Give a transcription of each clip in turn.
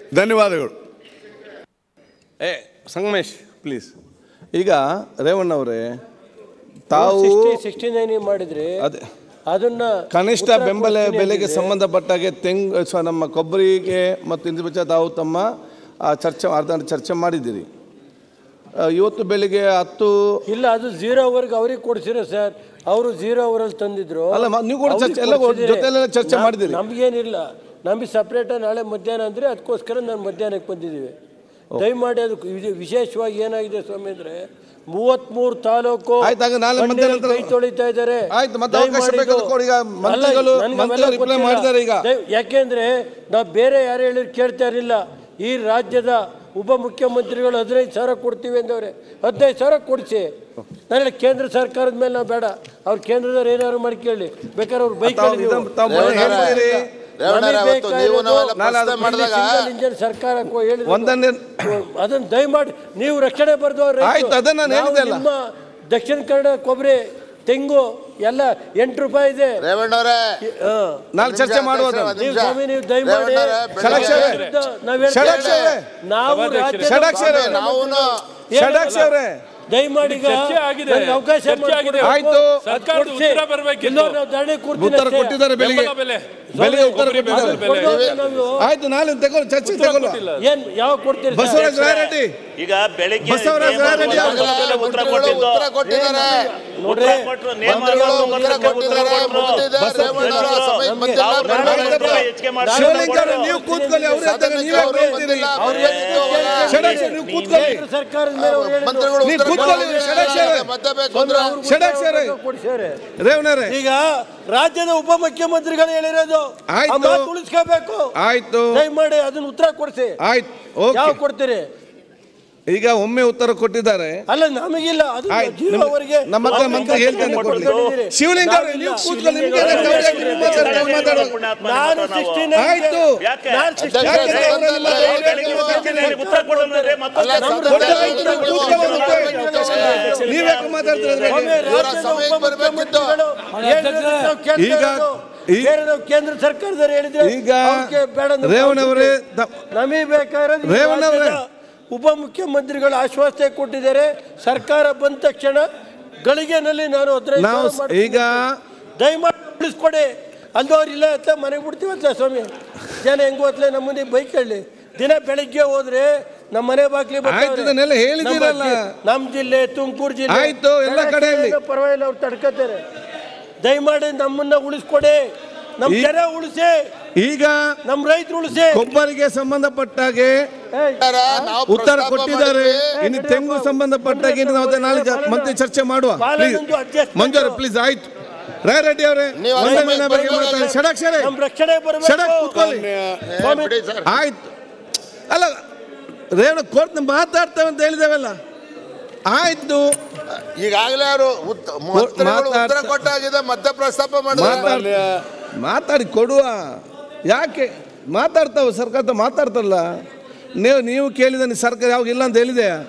ಧನ್ಯವಾದಗಳು ಏ ಸಂಗಮೇಶ್ ಪ್ಲೀಸ್ ಈಗ ರೇವಣ್ಣವರೇ ತಾವು ಸಿಕ್ಸ್ಟಿ ಸಿಕ್ಸ್ಟಿ ನೈನ್ ಮಾಡಿದ್ರೆ ಅದೇ ಅದನ್ನ ಕನಿಷ್ಠ ಉತ್ತರ ಬೆಂಬಲ ಕೊಡ್ತೀನಿ ಬೆಲೆಗೆ ಅಂದಿದ್ರೆ ಸಂಬಂಧಪಟ್ಟಾಗೆ ತೆಂಗು ಸ ನಮ್ಮ ಕೊಬ್ಬರಿಗೆ ಮತ್ತು ಇಂದ್ರ ಬಚ್ಚ ತಾವು ತಮ್ಮ ಆ, ಚರ್ಚೆ ಅರ್ಧ ಚರ್ಚೆ ಮಾಡಿದ್ದೀರಿ ಆ, ಇವತ್ತು ಬೆಳಿಗ್ಗೆ ಹತ್ತು ಇಲ್ಲ ಅದು ಝೀರೋ ಅವರ್ಗೆ ಅವ್ರಿಗೆ ಕೊಡ್ಸಿರೋ ಸರ್ ಅವರು ಝೀರೋ ಅವರಲ್ಲಿ ತಂದಿದ್ರು ಅಲ್ಲ, ಮ- ನೀವು ಕೂಡ ಚರ್ಚೆ- ಎಲ್ಲ ಕೊಡ್ಸಿದ್ದೀರಿ. ಜೊತೆಲೆಲ್ಲ ಚರ್ಚೆ ನಮ್- ಮಾಡಿದ್ದೀರಿ. ನಮ್ಗೇನಿಲ್ಲ ನಮಗೆ ಸಪ್ರೇಟ ನಾಳೆ ಮಧ್ಯಾಹ್ನ ಅಂದರೆ ಅದಕ್ಕೋಸ್ಕರ ನಾನು ಮಧ್ಯಾಹ್ನಕ್ಕೆ ಬಂದಿದ್ದೀವಿ ದಯಮಾಡಿ ಅದು ಇದು ವಿಶೇಷವಾಗಿ ಏನಾಗಿದೆ ಸ್ವಾಮಿ ಅಂದರೆ ಮೂವತ್ಮೂರು ತಾಲೂಕು ಆಯ್ತು, ಹಾಗಾದ್ರೆ ನಾಳೆ ಕಣ್ಣೀರಲ್ಲಿ ಮಧ್ಯಾಹ್ನ ನಂತರ- ಕೈ ತೊಳಿತಾ ಇದ್ದಾರೆ ಆಯ್ತು, ಮತ್ತೆ ಅವಕಾಶ ದಯಮಾಡಿ ಬೇಕಾದ್ರೆ ಇದು- ಕೊಡಿ. ಈಗ ಅಲ್ಲ, ಮಂತ್ರಿಗಳು- ನನಗೆ ಮಂತ್ರಿಗಳು ಅವೆಲ್ಲ reply ಗೊತ್ತಿಲ್ಲ. ಮಾಡಿದ್ದಾರೆ ಈಗ. ದಯ- ಯಾಕೆಂದ್ರೆ ನಾವು ಬೇರೆ ಯಾರು ಹೇಳಿದ್ರು ಕೇಳ್ತಾ ಇರಲಿಲ್ಲ ಈ ರಾಜ್ಯದ ಉಪಮುಖ್ಯಮಂತ್ರಿಗಳು ಹದಿನೈದು ಸಾವಿರ ಕೊಡ್ತೀವಿ ಅಂದವ್ರೆ ಹದಿನೈದು ಸಾವಿರ ಕೊಡಿಸಿ ನಾನು ಕೇಂದ್ರ ಸರ್ಕಾರದ ಮೇಲೆ ನಾವು ಬೇಡ ಅವ್ರು ಕೇಂದ್ರದವ್ರು ಏನಾದ್ರು ಮಾಡಿ ಕೇಳಿ ಬೇಕಾದ್ರೆ ಅವ್ರು ಬೈಕ್ ತಾವು ಇದನ್ನ- ತಾವು ಮೊನ್ನೆ ಹೇಳ್ತೀರಿ ರೇವಣ್ಣರೇ, ಅವತ್ತು ನೀವು ನಾವೆಲ್ಲ ಪ್ರಶ್ನೆ ಮಾಡಿದಾಗ ಇಂಜಿನ್ ಸರ್ಕಾರ ಕೊ- ಹೇಳಿದ್ರು. ಒಂದನ್ನೇ ಅದನ್ನ ದಯಮಾಡಿ ನೀವು ರಕ್ಷಣೆ ಬರ್ದವ್ರು ಆಯ್ತು, ಅದನ್ನ ನಾನು ಹೇಳಿದೆ ಅಲ್ಲ. ನಿಮ್ಮ ದಕ್ಷಿಣ ಕನ್ನಡ ಕೊಬ್ಬರಿ ತೆಂಗು ಎಲ್ಲ ಎಂಟು ರೂಪಾಯಿ ಇದೆ ರೇವಣ್ಣವರೇ ಹಾ. ನಾಳೆ ಚರ್ಚೆ ಮಾಡುವುದು ಒಂದ್ ನೀವು ನಿಮಿಷ. ಸ್ವಾಮಿ ನೀವು ದಯಮಾಡಿ ರೇವಣ್ಣರೇ, ಷಡಕ್ಷ ಬೆಳಗ್ಗೆ- ಅವರೇ. ನಾವ್ ಹೇಳ್ತಾ ಷಡಕ್ಷ ಅವರೇ. ನಾವು ರಾಜ್ಯದ ಷಡಕ್ಷ ಅವರೇ. ನಾವುನು ಷಡಕ್ಷ ಅವರೇ ದಯಮಾಡಿ ಈಗ ಚರ್ಚೆ ಆಗಿದೆ. ನನಗೆ ಅವಕಾಶ ಚರ್ಚೆ ಮಾಡ್ಕೊಡಿ. ಆಗಿದೆ. ಆಯ್ತು. ಅದ್ ಸರ್ಕಾರದ ಕೊಡ್ಸಿ. ಉತ್ತರ ಬರ್ಬೇಕಿತ್ತು. ಇಲ್ಲ, ನಾವು ಧರಣಿ ಕೂರ್ತೀನಿ ಉತ್ತರ ಅಷ್ಟೇ. ಕೊಟ್ಟಿದ್ದಾರೆ ಬೆಳಿಗ್ಗೆ ಬೆಂಬಲ ಬೆಲೆ. ಬೆಳಿಗ್ಗೆ ಉತ್ತರ ಕೊಬ್ಬರಿ ಕೊಟ್ಟಿದ್ದಾರೆ ಬೆಂಬಲ ಬೆಲೆ. ಕೊಡ್ಬೋದು ನಾವು. ಆಯ್ತು ನಾಳೆ ತಗೊಳ್ಳಿ ಚರ್ಚೆ ತಗೊಳ್ಳುವ ಏನ್ ಯಾವ ಕೊಡ್ತೀರಿ ಸರ್? ಬಸವರಾಜ ರಾಯರೆಡ್ಡಿ ಈಗ ಬೆಳಿಗ್ಗೆ ಬಸವರಾಜ ನೇಮ ರಾಯರೆಡ್ಡಿ ಮಾಡುವ ಅವರು ಮೇಲೆ ಉತ್ತರ ಮಂತ್ರಿಗಳು ಕೊಟ್ಟಿದ್ದು ಉತ್ತರ ಕೊಟ್ಟಿದ್ದಾರೆ ನೋಡ್ರಿ ಉತ್ತರ ಕೊಟ್ರು, ನೇಮ ಮಂತ್ರಿಗಳು ಮಾಡುವ ಉತ್ತರ ಮೇಲೆ ಉತ್ತರ ಕೊಟ್ಟಿದ್ದಾರೆ ಕೊಟ್ರು. ಮುಗಿದಿದೆ ರೇವಣ್ಣವರ ಸಮಯ ನಮ್ಗೆ ಬಂದಿಲ್ಲ ಅವ್ರು ಬೆಂಬಲ ನಾಳೆ ಕೊಟ್ಟರು. ರೂಪಾಯಿ ಹೆಚ್ಚಿಗೆ ಮಾಡ್ತಾರೆ. ಶಿವಲಿಂಗ ಅವರೇ, ನೀವು ಕೂತ್ಕೊಳ್ಳಿ ಅವ್ರ ಹತ್ರ ಸದನಕ್ಕೆ ನೀವೇ ಅವರು ಹೇಳ್ತೀರಿ ಬಂದಿಲ್ಲ ಅವ್ರು ಹೇಳಿದ್ದು ಅವಾಗ. ಷಡಕ್ಷ ನೀವು ಕೂತ್ಕೊಳ್ಳಿ ಕೇಂದ್ರ ಸರ್ಕಾರದ ಮೇಲೆ ಅವ್ರು ಹೇಳಿದ್ರು. ಮಂತ್ರಿಗಳು ನೀವು ಉತ್ತರ ಕೂತ್ಕೊಳ್ಳಿ, ಕೊಟ್ಟಿದ್ದಾರೆ. ಷಡಕ್ಷ ಅವರೇ. ಮತ್ತೆ ಬೇಕು ಅಂದ್ರೆ ಅವ್ರು ಷಡಕ್ಷ ಅವರೇ. ಕೊಡ್ಸ್ಯಾರೆ. ರೇವಣ್ಣರೇ ಈಗ ರಾಜ್ಯದ ಉಪಮುಖ್ಯಮಂತ್ರಿಗಳು ಹೇಳಿರೋದು ಆಯ್ತು. ಆ ಮಾತು ಉಳಿಸ್ಕೋಬೇಕು ಆಯ್ತು ದಯಮಾಡಿ ಅದನ್ನ ಉತ್ತರ ಕೊಡ್ಸಿ ಆಯ್ತು ಯಾವ ಓಕೆ ಕೊಡ್ತೀರಿ ಈಗ ಒಮ್ಮೆ ಉತ್ತರ ಕೊಟ್ಟಿದ್ದಾರೆ ಅಲ್ಲ ನಮಗಿಲ್ಲ ಅದು ಆಯ್ತು, ಜೀರೋ ನಿಮ್ಮ- ಅವರಿಗೆ ನಮ್ಮ ಹತ್ರ ಮಂತ್ರಿ ಹೇಳ್ತಾನೆ ಕೊಡ್ಲಿ. ಶಿವಲಿಂಗ ಅವರೇ, ನೀವು ಕೂತ್ಕೊಳ್ಳಿ, ನಿಮ್ಗೆ ಏನಾದ್ರು ಡೌಟ್ ಇದ್ರೆ ನೀವು ಮಾತಾಡಿ, ನಾವು ಮಾತಾಡುವ. ನಾನು ಸಿಕ್ಸ್ಟಿ ಆಯ್ತು. ಯಾಕೆ? ನಾನು ಸಿಕ್ಸ್ಟಿ ಯಾಕೆ ಅವರಲ್ಲಿ ಮಾತಾಡಿ? ಬೆಳಿಗ್ಗೆ ಮಾತಾಡ್ತೀನಿ, ಉತ್ತರ ಕೊಡೋಣಂದ್ರೆ ಮತ್ತೊಂದು ಅಲ್ಲ, ಕೆಲಸ ಸದನ ಮಾಡ್ತಾರೆ. ಉತ್ತರ ಕೂತ್ಕೊಳ್ಳೋದು ಕೊಡೋದು ಮತ್ತೆ. ನೀವ್ಯಾಕೆ ಮಾತಾಡ್ತೀರ ಅದ್ರ ಬಗ್ಗೆ? ಇವರ ಸಮಯಕ್ಕೆ ಬರ್ಬೇಕಿತ್ತು. ಈಗ- ಈ- ಕೇಂದ್ರ ಸರ್ಕಾರದವ್ರು ಹೇಳಿದ್ರೆ ಈಗ ಅವ್ರಿಗೆ ಬೇಡ ಅಂದ್ರೆ ರೇವಣ್ಣವರೇ ದ- ನಮಗೆ ಬೇಕಾಗಿರೋದು ಈ ರೇವಣ್ಣವರೇ. ರಾಜ್ಯದ ಉಪಮುಖ್ಯಮಂತ್ರಿಗಳು ಆಶ್ವಾಸನೆ ಕೊಟ್ಟಿದ್ದಾರೆ ಸರ್ಕಾರ ಬಂದ ತಕ್ಷಣ ಗಳಿಗೆನಲ್ಲಿ ನಾನು ಹದಿನೈದು ನಾವು ಸಾವಿರ ಸ- ಮಾಡ್ತೀನಿ. ಈಗ ದಯಮಾಡಿ ಉಳಿಸ್ಕೊಡಿ ಅಂದವ್ರು ಇಲ್ಲ ಅಂತ ಮನೆಗೆ ಬಿಡ್ತೀವತ್ತ ಸ್ವಾಮಿ ಜನ ಹೆಂಗ್ ಹೋತ್ಲೆ ನಮ್ಮನೆ ಬೈಕ್ ಹೇಳಿ ದಿನ ಬೆಳಿಗ್ಗೆ ಹೋದ್ರೆ ನಮ್ಮ ಮನೆ ಬಾಗ್ಲಿ ಆಯ್ತು, ಇದನ್ನೆಲ್ಲ ಹೇಳಿದ್ದೀರಲ್ಲ. ನಮ್ಮ ಜಿಲ್ಲೆ ತುಮಕೂರು ಜಿಲ್ಲೆ ಆಯ್ತು, ಎಲ್ಲ ಕಡೆಯಲ್ಲಿ. ಏನೋ ಪರವಾಗಿಲ್ಲ ಅವ್ರು ತಡ್ಕೋತಾರೆ ದಯಮಾಡಿ ನಮ್ಮನ್ನ ಉಳಿಸ್ಕೊಡಿ ನಮ್ಮ ಈ- ಜನ ಉಳಿಸಿ ಈಗ ನಮ್ಮ ರೈತರು ಉಳಿಸಿ ಕೊಬ್ಬರಿಗೆ ಸಂಬಂಧಪಟ್ಟಾಗೆ ಏಯ್, ನಾವು ಉತ್ತರ ಪ್ರಸ್ತಾಪ ಕೊಟ್ಟಿದ್ದಾರೆ ಮಾಡಿದ್ವಿ. ಇನ್ನು ತೆಂಗು ಸಂಬಂಧಪಟ್ಟಾಗೆ ಇನ್ನು ನಾವು ನಾಳೆ ಜ- ಮತ್ತೆ ಚರ್ಚೆ ಮಾಡುವ ಪ್ಲೀಸ್ ಬಾಲನೊಂದು adjustment. ಮಂಜೂರು ಪ್ಲೀಸ್ ಆಯ್ತು ರಾಯ್ ರೆಡ್ಡಿ ಅವರೇ ನೀವು ಒಂದೇ ಅದನ್ನ ಮನೆ ಬಗ್ಗೆ ಬೈಬಲ್ ಮಾತಾಡಿ ಷಡಕ್ಷರೇ ನಮ್ಮ ರಕ್ಷಣೆ ಷಡಕ್ ಕೂತ್ಕೊಳ್ಳಿ ಏ, ಬಿಡಿ ಸರ್. ಆಯ್ತು ಅಲ್ಲ ರೇವಣ ಕೋರ್ಟ್ ಮಾತಾಡ್ತೇವೆ ಅಂತ ಹೇಳಿದೇವಲ್ಲ ಆಯ್ತು ಈಗಾಗಲೇ ಅವರು ಉತ್- ಮಂತ್ರಿಗಳು ಉತ್ತರ ಮಾತಾಡ್ತಾ- ಕೊಟ್ಟಾಗಿದೆ ಮತ್ತೆ ಪ್ರಸ್ತಾಪ ಮಾಡಿದ್ರೆ ಮಾತಾಡ್ ಮಾತಾಡಿ ಕೊಡುವ ಯಾಕೆ ಮಾತಾಡ್ತಾವ ಸರ್ಕಾರ ಮಾತಾಡ್ತಾರಲ್ಲ ನೀವು ನೀವು ಕೇಳಿದ ನೀವು ಸರ್ಕಾರ ಯಾವಾಗ ಇಲ್ಲ ಅಂತ ಹೇಳಿದೆಯಾ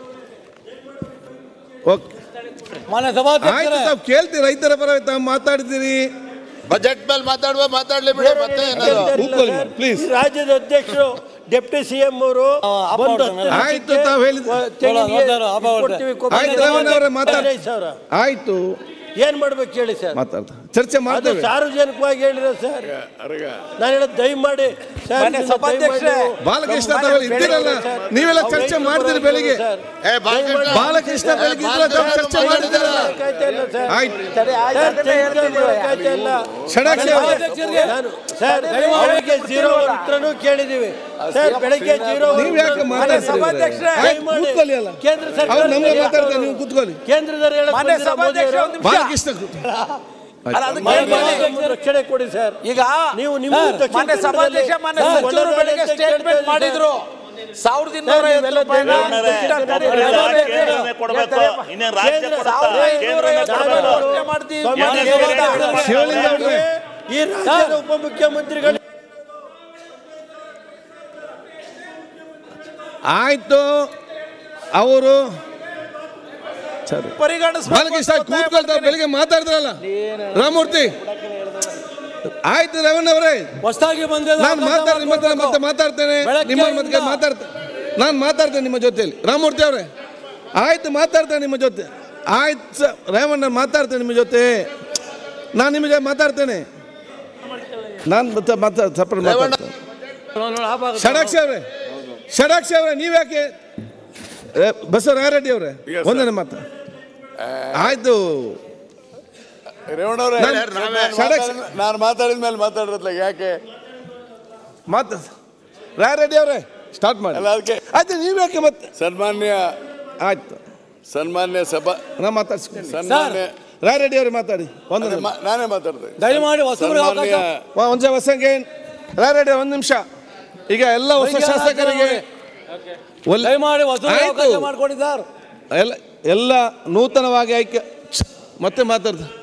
ಓಕೆ ಆಯ್ತು ತಾವು ಕೇಳ್ತೀರಿ ರೈತರ ಪರ ತಾವು ಮಾತಾಡ್ತೀರಿ ಬಜೆಟ್ ಮೇಲೆ ಮಾತಾಡುವ ಮಾತಾಡ್ಲಿ ಬಿಡಿ ಮತ್ತೆ ಏನಾದ್ರು ಕೂತ್ಕೊಳ್ಳಿ ಮಾಡಿ, please. ಈ ರಾಜ್ಯದ ಅಧ್ಯಕ್ಷರು ಡೆಪ್ಟಿ ಸಿಎಂ ಅವರು ಬಂದು ಹತ್ತು ಆಯ್ತು, ನಿಮಿಷಕ್ಕೆ ತಾವು ಹೇಳಿದ್ದು. ತೆಂಗಿಗೆ ಕೊಡ್ತೀವಿ, ಕೊಬ್ಬರಿ ಆಯ್ತು, ರೇವಣ್ಣ ಅವರೇ ಮಾತಾಡಿ. ಹದಿನೈದು ಸಾವಿರ ಆಯ್ತು ಏನ್ ಮಾಡ್ಬೇಕು ಹೇಳಿ ಸರ್ ಮಾತಾಡ್ತಾ ಚರ್ಚೆ ಅದು ಮಾಡ್ತೇವೆ ಸಾರ್ವಜನಿಕವಾಗಿ ಹೇಳಿರೋ ಸರ್ ನಾನು ಹೇಳೋದು ದಯಮಾಡಿ ಸರ್ ಮಾನ್ಯ ಇದನ್ನ ಸಭಾಧ್ಯಕ್ಷರೇ, ದಯಮಾಡಿ ನೀವು- ಬಾಲಕೃಷ್ಣ ನಮ್ಮ ತಾವೆಲ್ಲ ಇದ್ದೀರಲ್ಲ ಸರ್. ನೀವೆಲ್ಲ ಅವ್ರು ಚರ್ಚೆ ರೈತರು ಮಾಡ್ತೀರಿ ಪರವಾಗಿ ಬೆಳಿಗ್ಗೆ ಸರ್. ಏ, ಬಾಲಕೃಷ್ಣ. ಬಾಲಕೃಷ್ಣ ಬೆಳಿಗ್ಗೆ ಇದ್ರೆ ತಾವು ಚರ್ಚೆ ಮಾಡ್ತಿದ್ದೀರಲ್ಲ ಕಾಯ್ತಾ ಇಲ್ಲ ಸರ್. ಆಯ್ತು ಸರಿ ಆಯ್ತು ಸರ್, ಅದನ್ನೇ ಹೇಳ್ತಿದ್ದೀವಿ. ಕಾಯ್ತಾ ಇಲ್ಲ. ಷಡಕ್ಷ ನಾನು ಸರ್ ಅವರಿಗೆ ಜೀರೋ ಉತ್ತರನೂ ಕೇಳಿದೀವಿ ಸರ್ ಬೆಳಗ್ಗೆ ಜೀರೋ ನೀವ್ ಯಾಕೆ ಮಾತಾಡ್ತೀರಿ ಸಭಾಧ್ಯಕ್ಷರೇ, ಆಯ್ತು, ಕೂತ್ಕೊಳ್ಳಿ ಅಲ್ಲ ಕೇಂದ್ರ ಸರ್ಕಾರ ಅವ್ರು ನಮ್ಗೆ ಮಾತಾಡ್ತಾರೆ ನೀವು ಕೂತ್ಕೊಳ್ಳಿ ಕೇಂದ್ರದವ್ರು ಹೇಳಕ್ ಮಾನ್ಯ ಬಂದಿರೋ ಸಭಾಧ್ಯಕ್ಷರೇ, ಮೋದಿಯವರು, ಒಂದು ನಿಮಿಷ. ಬಾಲಕೃಷ್ಣ ಕೂತ್ಕೊಳ್ಳಿ. ಅಲ್ಲ, ಅದಕ್ಕೆ ಮನೆ ಹೇಳ್ಬೇಡಿ. ಬಾಗಿಲು ರಕ್ಷಣೆ ಕೊಡಿ ಸರ್ ಈಗ ನೀವು ನಿಮ್ಮ ದಕ್ಷಿಣ ಮಾನ್ಯ ಕನ್ನಡದಲ್ಲಿ ಸಭಾಧ್ಯಕ್ಷ ಮಾನ್ಯ ಸರ್, ಸಚಿವರು ಒಳ್ಳೆ ಬೆಳಗ್ಗೆ ಅಂತ ಸ್ಟೇಟ್ಮೆಂಟ್ ಕೇಳ್ತಾ ಮಾಡಿದ್ರು ಸಾವಿರದ ಇನ್ನೂರ ಸರ್, ಐವತ್ತು ನೀವೆಲ್ಲ ರೂಪಾಯಿನ ರೇವಣ್ಣರೇ, ದಕ್ಷಿಣ ಕನ್ನಡ ಕೇಂದ್ರ ಸಭಾಧ್ಯಕ್ಷರು ಕೇಂದ್ರನೇ ಕೊಡ್ಬೇಕು ಇನ್ನೇನು ರಾಜ್ಯ ಕೇಂದ್ರ ಕೊಡುತ್ತಾ ಸಾವಿರದ ಇನ್ನೂರ ಕೇಂದ್ರನೇ ಐವತ್ತು ಕೊಡ್ಬೇಕು ರೂಪಾಯಿ ಘೋಷಣೆ ಮಾಡ್ತೀವಿ ಸ್ವಾಮಿ, ಮಾನ್ಯ ಕೇಂದ್ರ ಸಭಾಧ್ಯಕ್ಷರೇ. ಶಿವಲಿಂಗ ಅವ್ರೆ ಈ ರಾಜ್ಯದ ಉಪಮುಖ್ಯಮಂತ್ರಿಗಳು ಆಯ್ತು ಅವರು ಸರಿ ಪರಿಗಣಿಸ್ಬೇಕು ಬಾಲಕೃಷ್ಣ ಅಂತ ಕೂತ್ಕೊಳ್ತಾ ಬೆಳಿಗ್ಗೆ ಮಾತಾಡಿದ್ರಲ್ಲ ರಾಮಮೂರ್ತಿ ಆಯ್ತು ರೇವಣ್ಣ ಅವರೇ ಹೊಸದಾಗಿ ಬಂದಿದೆ ನಾನು ಮಾತಾಡ್ತೀನಿ ನಿಮ್ಮ ಹತ್ರ ಮತ್ತೆ ಮಾತಾಡ್ತೇನೆ ನಿಮ್ಮ ಮತ್ತೆ ಮಾತಾಡ್ತೇನೆ ನಾನು ಮಾತಾಡ್ತೇನೆ ನಿಮ್ಮ ಜೊತೆಯಲ್ಲಿ ರಾಮಮೂರ್ತಿ ಅವರೇ ಆಯ್ತು ಮಾತಾಡ್ತೇನೆ ನಿಮ್ಮ ಜೊತೆ ಆಯ್ತು ಸ- ರೇವಣ್ಣ ಮಾತಾಡ್ತೇನೆ ನಿಮ್ಮ ಜೊತೆ ನಾನು ನಿಮ್ಮ ಜೊತೆ ಮಾತಾಡ್ತೇನೆ ನಾನು ಮತ್ತೆ ಮಾತಾಡ್ ಸಪ್ರೇಟ್ ಮಾತಾಡ್ತೇನೆ ಷಡಾಕ್ಷಿ ಅವರೇ ಷಡಾಕ್ಷಿ ಅವರೇ ನೀವ್ಯಾಕೆ ಏ, ಬಸವರಾಯ ರೆಡ್ಡಿ ಅವರೇ ಒಂದನೇ ಮಾತು ಆಯ್ತು ರೇವಣ್ಣವ್ರೆ ನಾನು- ಷಡಕ್ಷ- ನಾನು ಮಾತಾಡಿದ ಮೇಲೆ ಮಾತಾಡಿರತ್ಲ ಯಾಕೆ ಮಾತು ರಾಯ ರೆಡ್ಡಿ ಅವರೇ ಸ್ಟಾರ್ಟ್ ಮಾಡಿ ಅಲ್ಲ ಅದಕ್ಕೆ ಆಯ್ತು ನೀವ್ಯಾಕೆ ಮತ್ತೆ ಸನ್ಮಾನ್ಯ ಆಯ್ತು ಸನ್ಮಾನ್ಯ ಸಭಾ ನಾ ಮಾತಾಡ್ಸ್ತೀನಿ ಸನ್ಮಾನ್ಯ ರಾಯ ರೆಡ್ಡಿ ಅವರು ಮಾತಾಡಿ ಒಂದು ಅದೇ ಮಾ- ನಾನೇ ಮಾತಾಡ್ದೆ ದಯಮಾಡಿ ಹೊಸಬ್ರಿಗೆ ಸನ್ಮಾನ್ಯ ಅವಕಾಶ ಒಂದು ಹೊಸಂಗೆ ರಾಯ ರೆಡ್ಡಿ ಒಂದು ನಿಮಿಷ ಈಗ ಎಲ್ಲ ಹೊಸ ಶಾಸಕರಿಗೆ ಒಲ್- ದಯಮಾಡಿ ಹೊಸಬ್ರಿಗೆ ಆಯ್ತು. ಅವಕಾಶ ಮಾಡ್ಕೊಂಡಿದ್ದಾರೆ ಎಲ್ಲ ಎಲ್ಲ ನೂತನವಾಗಿ ಆಯ್ಕೆ ಮತ್ತೆ ಮಾತಾಡ್ತಾರೆ